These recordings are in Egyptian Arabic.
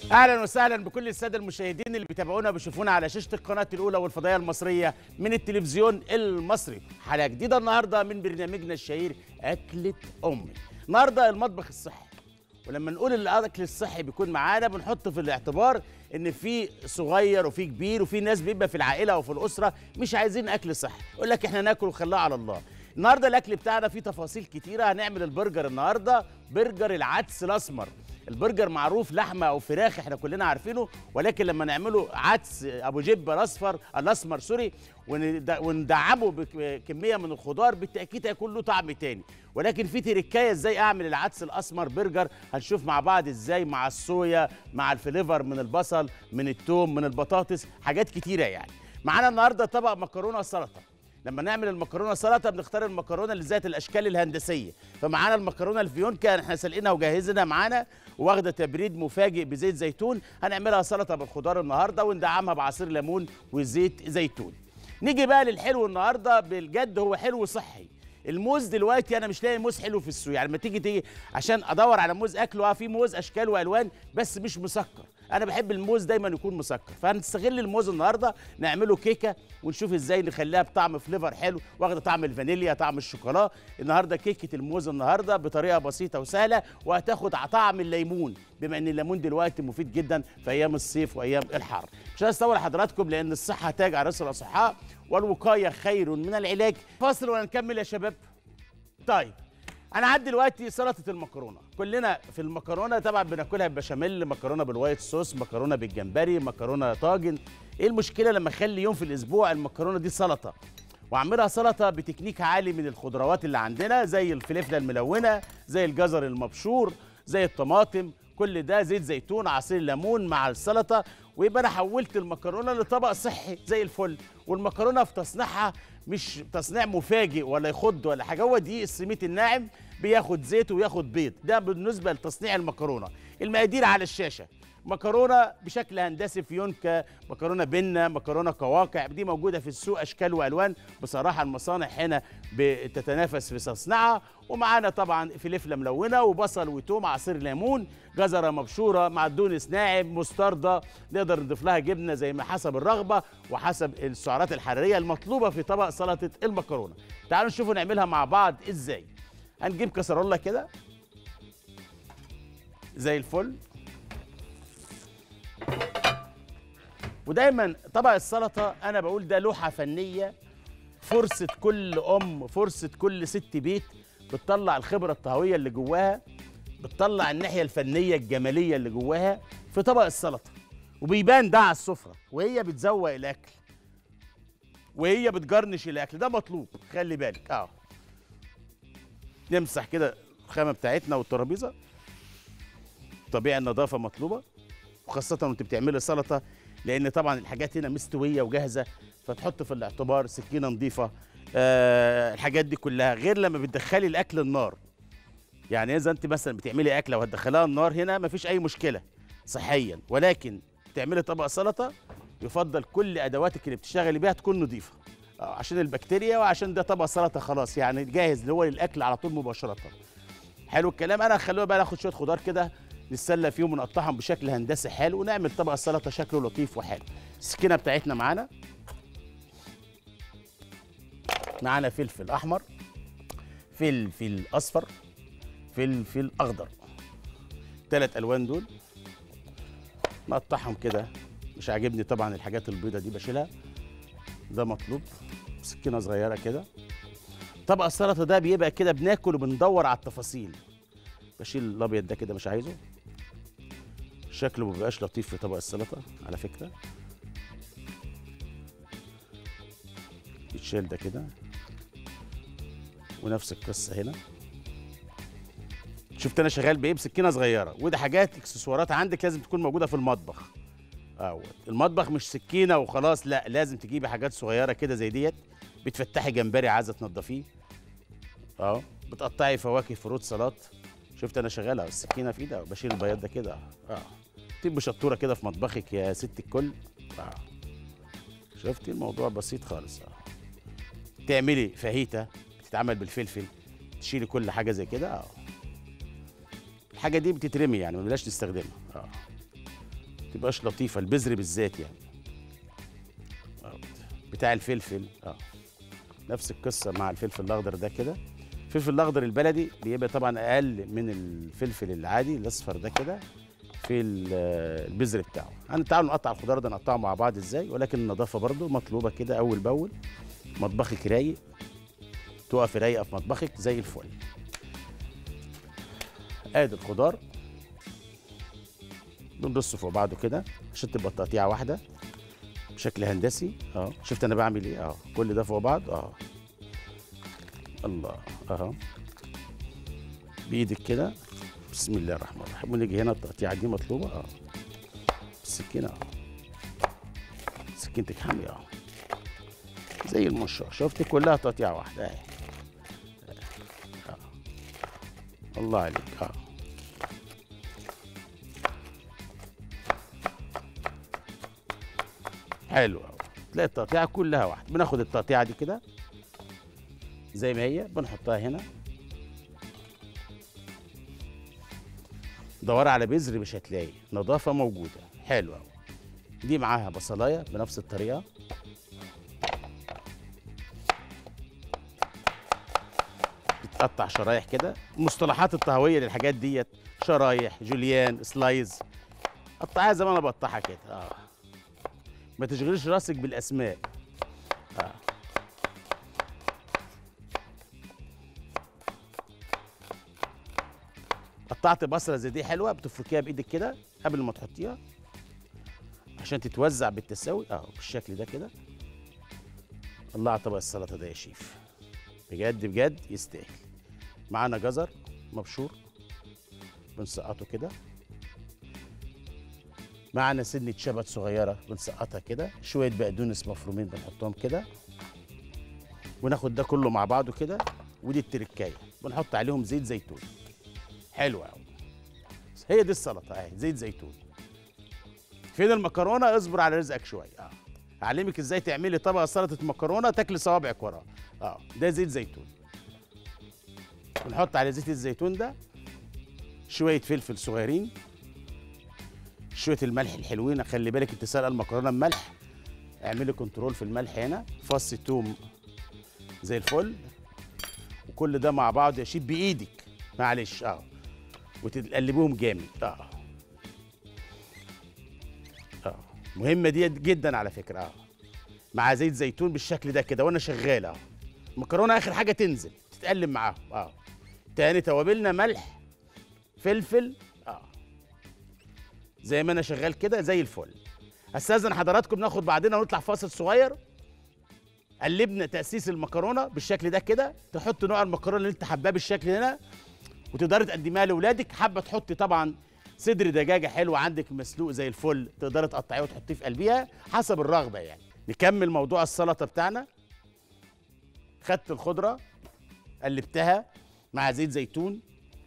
اهلا وسهلا بكل الساده المشاهدين اللي بيتابعونا وبيشوفونا على شاشه القناه الاولى والفضائيه المصريه من التلفزيون المصري حلقه جديده النهارده من برنامجنا الشهير اكله امي النهارده المطبخ الصحي ولما نقول الاكل الصحي بيكون معانا بنحط في الاعتبار ان في صغير وفي كبير وفي ناس بيبقى في العائله او في الاسره مش عايزين اكل صحي يقول لك احنا ناكل وخلاه على الله النهارده الاكل بتاعنا فيه تفاصيل كتيره هنعمل البرجر النهارده برجر العدس الاسمر البرجر معروف لحمه او فراخ احنا كلنا عارفينه ولكن لما نعمله عدس ابو جبه الاصفر الاسمر سوري وند- وندعمه بكميه من الخضار بالتاكيد هيكون له طعم تاني ولكن في تركايه ازاي اعمل العدس الاسمر برجر هنشوف مع بعض ازاي مع الصويا مع الفليفر من البصل من التوم من البطاطس حاجات كتيره يعني معانا النهارده طبق مكرونه سلطه لما نعمل المكرونه سلطه بنختار المكرونه اللي ذات الاشكال الهندسيه فمعانا المكرونه الفيونكا احنا سالقينها وجهزنا معانا واخده تبريد مفاجئ بزيت زيتون هنعملها سلطه بالخضار النهارده وندعمها بعصير ليمون وزيت زيتون نيجي بقى للحلو النهارده بالجد هو حلو صحي الموز دلوقتي انا مش لاقي موز حلو في السوق يعني لما تيجي تيجي عشان ادور على موز اكله اه في موز اشكال والوان بس مش مسكر انا بحب الموز دايما يكون مسكر فهنستغل الموز النهارده نعمله كيكه ونشوف ازاي نخليها بطعم فليفر حلو واخده طعم الفانيليا طعم الشوكولا النهارده كيكه الموز النهارده بطريقه بسيطه وسهله وهتاخد طعم الليمون بما ان الليمون دلوقتي مفيد جدا في ايام الصيف وايام الحر مش عايز اطول حضراتكم لان الصحه تاج على راس الاصحاء والوقايه خير من العلاج فاصل ونكمل يا شباب طيب انا عندي دلوقتي سلطه المكرونه كلنا في المكرونه طبعا بناكلها ببشاميل مكرونه بالوايت صوص مكرونه بالجمبري مكرونه طاجن ايه المشكله لما اخلي يوم في الاسبوع المكرونه دي سلطه واعملها سلطه بتكنيك عالي من الخضروات اللي عندنا زي الفلفله الملونه زي الجزر المبشور زي الطماطم كل ده زيت زيتون عصير ليمون مع السلطه ويبقى انا حولت المكرونه لطبق صحي زي الفل والمكرونه في تصنيعها مش تصنيع مفاجئ ولا يخض ولا حاجه هو دي السميت الناعم بياخد زيت وياخد بيض ده بالنسبه لتصنيع المكرونه المقادير على الشاشه مكرونه بشكل هندسي فيونكا مكرونه بنه مكرونه قواقع دي موجوده في السوق اشكال والوان بصراحه المصانع هنا بتتنافس في تصنيعها ومعانا طبعا فلفله ملونه وبصل وتوم عصير ليمون جزره مبشوره معدونس ناعم مستردة نقدر نضيف لها جبنه زي ما حسب الرغبه وحسب السعرات الحراريه المطلوبه في طبق سلطه المكرونه تعالوا نشوفوا نعملها مع بعض ازاي هنجيب كسرولة كده زي الفل ودايما طبق السلطه انا بقول ده لوحه فنيه فرصه كل ام فرصه كل ست بيت بتطلع الخبره الطهويه اللي جواها بتطلع الناحيه الفنيه الجماليه اللي جواها في طبق السلطه وبيبان ده على السفره وهي بتزوق الاكل وهي بتجرنش الاكل ده مطلوب خلي بالك اه نمسح كده الخامه بتاعتنا والترابيزه طبيعي النظافه مطلوبه وخاصه وانت بتعملي سلطه لان طبعا الحاجات هنا مستويه وجاهزه فتحط في الاعتبار سكينه نظيفه آه الحاجات دي كلها غير لما بتدخلي الاكل النار يعني اذا انت مثلا بتعملي اكله وهتدخلها النار هنا مفيش اي مشكله صحيا ولكن تعملي طبق سلطه يفضل كل ادواتك اللي بتشتغلي بيها تكون نظيفه آه، عشان البكتيريا وعشان ده طبق سلطه خلاص يعني جاهز اللي هو للاكل على طول مباشره حلو الكلام انا هخلوه بقى ناخد شويه خضار كده نتسلى فيهم ونقطعهم بشكل هندسي حلو ونعمل طبق السلطه شكله لطيف وحلو السكينه بتاعتنا معانا معانا فلفل احمر فلفل اصفر فلفل اخضر ثلاث الوان دول نقطعهم كده مش عاجبني طبعا الحاجات البيضه دي بشيلها ده مطلوب سكينه صغيره كده طبق السلطه ده بيبقى كده بناكل وبندور على التفاصيل بشيل الابيض ده كده مش عايزه شكله ما بيبقاش لطيف في طبق السلطه على فكره يتشال ده كده ونفس القصه هنا شفت انا شغال بايه بسكينه صغيره وده حاجات اكسسوارات عندك لازم تكون موجوده في المطبخ اهو المطبخ مش سكينه وخلاص لا لازم تجيبي حاجات صغيره كده زي ديت بتفتحي جمبري عايزه تنضفيه اهو بتقطعي فواكه فروت سلطات شفت انا شغال اهو السكينه في ايدي اهو بشيل البياض ده كده اهو اه تبقى شطوره كده في مطبخك يا ست الكل اه شفتي الموضوع بسيط خالص اه تعملي فاهيتا بتتعمل بالفلفل تشيلي كل حاجه زي كده اه الحاجه دي بتترمي يعني ما بلاش نستخدمها اه تبقاش لطيفه البذر بالذات يعني آه. بتاع الفلفل اه نفس القصه مع الفلفل الاخضر ده كده الفلفل الاخضر البلدي بيبقى طبعا اقل من الفلفل العادي الاصفر ده كده في ال- البذر بتاعه يعني تعالوا نقطع الخضار ده نقطعه مع بعض ازاي ولكن النظافه برضو مطلوبه كده اول باول مطبخك رايق تقف رايقه في مطبخك زي الفل ادي الخضار بنرصه فوق بعضه كده عشان تبقى تقطيعه واحده بشكل هندسي اه شفت انا بعمل ايه اه كل ده فوق بعض اه الله اهو بايدك كده بسم الله الرحمن الرحيم ونيجي هنا التقطيعه دي مطلوبه اه بالسكينه اه سكينتك حاميه اه زي المشروع شفت كلها تقطيعه واحده اهي آه. الله عليك اه حلو قوي تلاقي التقطيعه كلها واحده بناخد التقطيعه دي كده زي ما هي بنحطها هنا دور على بذر مش هتلاقي نظافه موجوده حلو قوي دي معاها بصلايه بنفس الطريقه بتقطع شرايح كده المصطلحات الطهويه للحاجات ديت شرايح جوليان سلايز قطعها زي ما انا بقطعها كده اه ما تشغلش راسك بالاسماء آه. قطعت بصله زي دي حلوه بتفركيها بايدك كده قبل ما تحطيها عشان تتوزع بالتساوي اه بالشكل ده كده الله على طبق السلطه ده يا شيف بجد بجد يستاهل معانا جزر مبشور بنسقطه كده معانا سنة شبت صغيرة بنسقطها كده شوية بقدونس مفرومين بنحطهم كده وناخد ده كله مع بعضه كده ودي التركاية بنحط عليهم زيت زيتون حلو قوي هي دي السلطة اهي زيت زيتون فين المكرونة اصبر على رزقك شوية اه اعلمك ازاي تعملي طبق سلطة مكرونة تاكلي صوابعك وراه اه ده زيت زيتون بنحط على زيت الزيتون ده شوية فلفل صغيرين شويه الملح الحلوين خلي بالك انت سالقه المكرونه بملح اعملي كنترول في الملح هنا فص توم زي الفل وكل ده مع بعض يا شيف بايدك معلش اه وتقلبوهم جامد اه اه مهمه دي جدا على فكره اه مع زيت زيتون بالشكل ده كده وانا شغال اه المكرونه اخر حاجه تنزل تتقلب معاهم اه تاني توابلنا ملح فلفل اه زي ما انا شغال كده زي الفل استاذن حضراتكم ناخد بعضنا ونطلع فاصل صغير قلبنا تاسيس المكرونه بالشكل ده كده تحط نوع المكرونه اللي انت حباه بالشكل هنا وتقدري تقدميها لاولادك حابه تحطي طبعا صدر دجاجه حلو عندك مسلوق زي الفل تقدري تقطعيه وتحطيه في قلبيها حسب الرغبه يعني نكمل موضوع السلطه بتاعنا خدت الخضره قلبتها مع زيت زيتون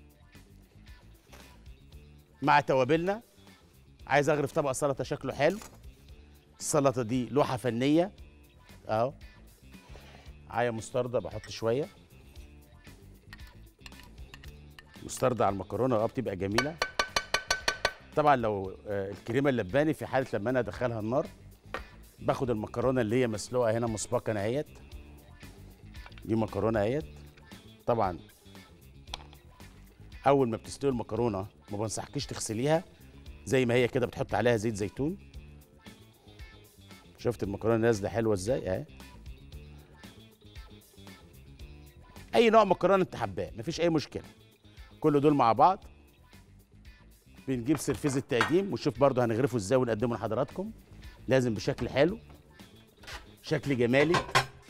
مع توابلنا عايز اغرف طبق سلطه شكله حلو السلطه دي لوحه فنيه اهو معايا مستردة بحط شويه مستردة على المكرونه اه بتبقى جميله طبعا لو آه، الكريمه اللباني في حاله لما انا ادخلها النار باخد المكرونه اللي هي مسلوقه هنا مسبقا اهيت دي مكرونه اهيت طبعا اول ما بتستوي المكرونه ما بنصحكيش تغسليها زي ما هي كده بتحط عليها زيت زيتون شفت المكرونه نازله حلوه ازاي اهي اي نوع مكرونه انت حباه مفيش اي مشكله كل دول مع بعض بنجيب سرفيز التقديم ونشوف برضه هنغرفه ازاي ونقدمه لحضراتكم لازم بشكل حلو شكل جمالي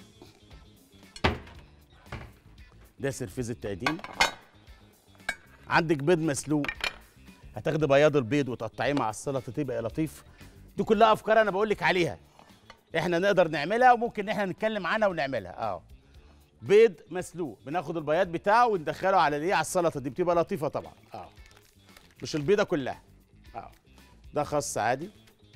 ده سرفيز التقديم عندك بيض مسلوق هتاخدي بياض البيض وتقطعيه مع السلطه تبقى لطيف دي كلها افكار انا بقول لك عليها احنا نقدر نعملها وممكن ان احنا نتكلم عنها ونعملها اه بيض مسلوق بناخد البياض بتاعه وندخله على الايه على السلطه دي بتبقى لطيفه طبعا اه مش البيضه كلها اه ده خاص عادي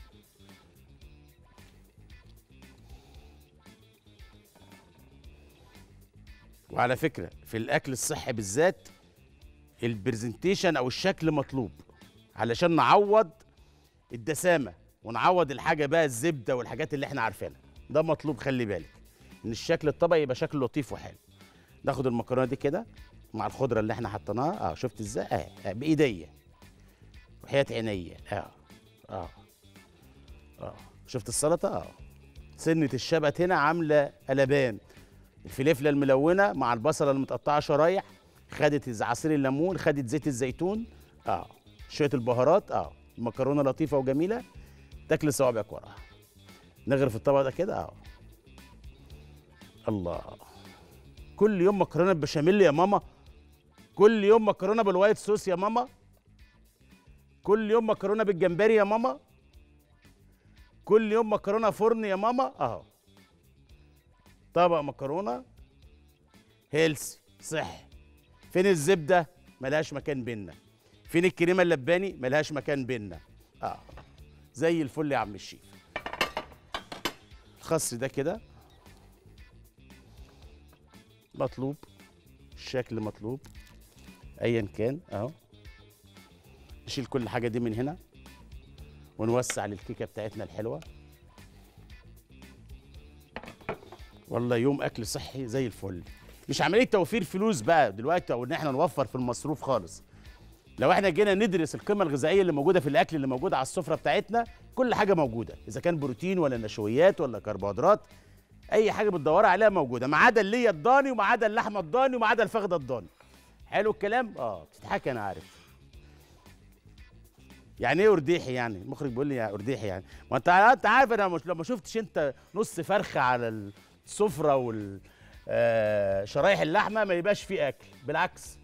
وعلى فكره في الاكل الصحي بالذات البرزنتيشن او الشكل مطلوب علشان نعوض الدسامه ونعوض الحاجه بقى الزبده والحاجات اللي احنا عارفينها ده مطلوب خلي بالك ان الشكل الطبق يبقى شكله لطيف وحلو ناخد المكرونه دي كده مع الخضره اللي احنا حطيناها اه شفت ازاي اه, آه بايديا وحياه عينيا اه اه اه شفت السلطه اه سنه الشبت هنا عامله قلبان الفلفله الملونه مع البصله المتقطعه شرايح خدت عصير الليمون خدت زيت الزيتون اه شويه البهارات اه المكرونه لطيفه وجميله تاكل صوابعك وراها نغرف الطبق ده كده اه الله كل يوم مكرونه بشاميل يا ماما كل يوم مكرونه بالوايت صوص يا ماما كل يوم مكرونه بالجمبري يا ماما كل يوم مكرونه فرن يا ماما اهو طبق مكرونه هيلسي صحي فين الزبده ملهاش مكان بينا فين الكريمه اللباني ملهاش مكان بينا اه زي الفل يا عم الشيف الخس ده كده مطلوب الشكل مطلوب ايا كان اهو نشيل كل حاجه دي من هنا ونوسع للكيكه بتاعتنا الحلوه والله يوم اكل صحي زي الفل مش عمليه توفير فلوس بقى دلوقتي او ان احنا نوفر في المصروف خالص لو احنا جينا ندرس القيمه الغذائيه اللي موجوده في الاكل اللي موجود على السفره بتاعتنا كل حاجه موجوده اذا كان بروتين ولا نشويات ولا كربوهيدرات اي حاجه بتدوري عليها موجوده ما عدا اللي الضاني وما عدا اللحمه الضاني وما عدا الفخده الضاني حلو الكلام اه بتضحكي انا عارف يعني ايه ارديحي يعني المخرج بيقول لي يعني ارديحي يعني ما انت انت عارف انا مش لما شفتش انت نص فرخه على السفره وال آه شرايح اللحمه ما يبقاش فيه اكل بالعكس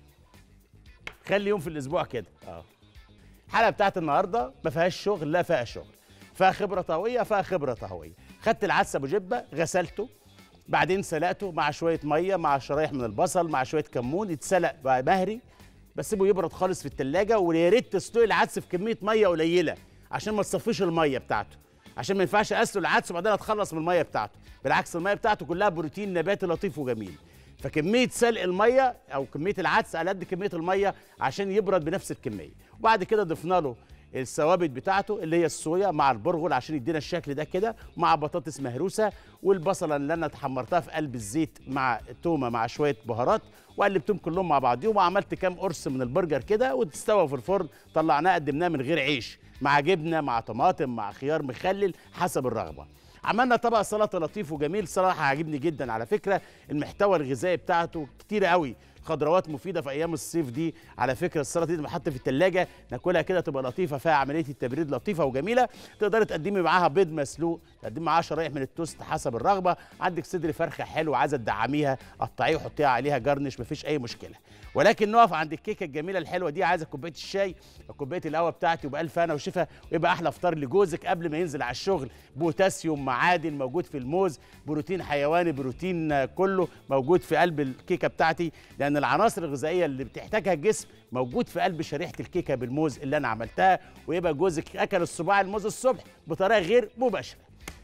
خلي يوم في الاسبوع كده اه الحلقه بتاعت النهارده ما فيهاش شغل لا فيها شغل فيها خبره طهويه فيها خبره طهويه خدت العدس ابو جبه غسلته بعدين سلقته مع شويه ميه مع شرايح من البصل مع شويه كمون يتسلق بقى مهري بسيبه يبرد خالص في التلاجة ويا ريت تسلقي العدس في كميه ميه قليله عشان ما تصفيش الميه بتاعته عشان ما ينفعش اسلق العدس وبعدين اتخلص من الميه بتاعته بالعكس الميه بتاعته كلها بروتين نباتي لطيف وجميل فكميه سلق الميه او كميه العدس على قد كميه الميه عشان يبرد بنفس الكميه وبعد كده ضفنا له الثوابت بتاعته اللي هي الصويا مع البرغل عشان يدينا الشكل ده كده مع بطاطس مهروسه والبصله اللي انا اتحمرتها في قلب الزيت مع التومه مع شويه بهارات وقلبتهم كلهم مع بعضيهم وعملت كام قرص من البرجر كده وتستوى في الفرن طلعناه قدمناه من غير عيش مع جبنه مع طماطم مع خيار مخلل حسب الرغبه عملنا طبق سلطه لطيف وجميل صراحه عاجبني جدا على فكره المحتوى الغذائي بتاعته كتير قوي خضروات مفيده في ايام الصيف دي على فكره السلطه دي بتحط في الثلاجه ناكلها كده تبقى لطيفه فيها عمليه التبريد لطيفه وجميله تقدري تقدمي معاها بيض مسلوق تقدمي معاها شرايح من التوست حسب الرغبه عندك صدر فرخه حلو عايزه تدعميها قطعيه وحطيها عليها جرنش مفيش اي مشكله ولكن نقف عند الكيكه الجميله الحلوه دي عايزه كوبايه الشاي كوبايه القهوه بتاعتي وبالف انا وشفا ويبقى احلى فطار لجوزك قبل ما ينزل على الشغل بوتاسيوم معادن موجود في الموز بروتين حيواني بروتين كله موجود في قلب الكيكه بتاعتي لان العناصر الغذائيه اللي بتحتاجها الجسم موجود في قلب شريحه الكيكه بالموز اللي انا عملتها ويبقى جوزك اكل الصباع الموز الصبح بطريقه غير مباشره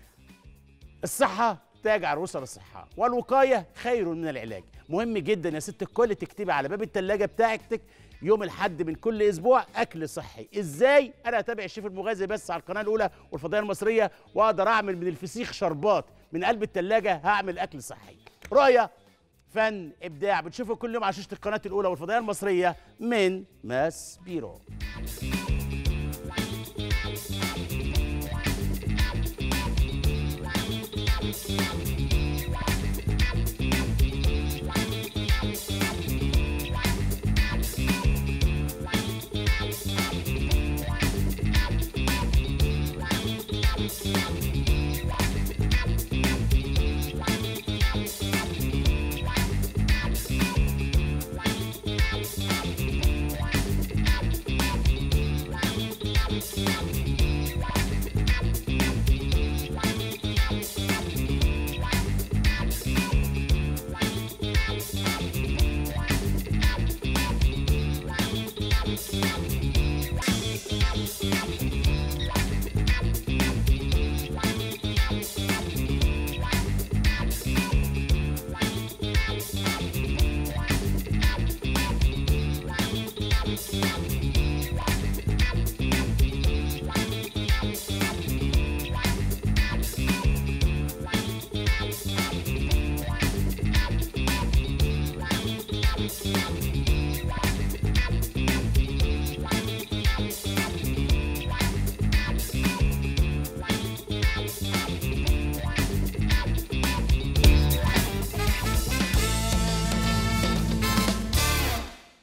الصحه تاج عروسه للصحه والوقايه خير من العلاج مهم جدا يا ست الكل تكتبي على باب الثلاجه بتاعتك يوم الحد من كل اسبوع اكل صحي ازاي انا اتابع الشيف المغازي بس على القناه الاولى والفضائيه المصريه واقدر اعمل من الفسيخ شربات من قلب الثلاجه هعمل اكل صحي رؤيه فن ابداع بتشوفوا كل يوم على شاشه القناه الاولى والفضائيه المصريه من ماس بيرو Thank you.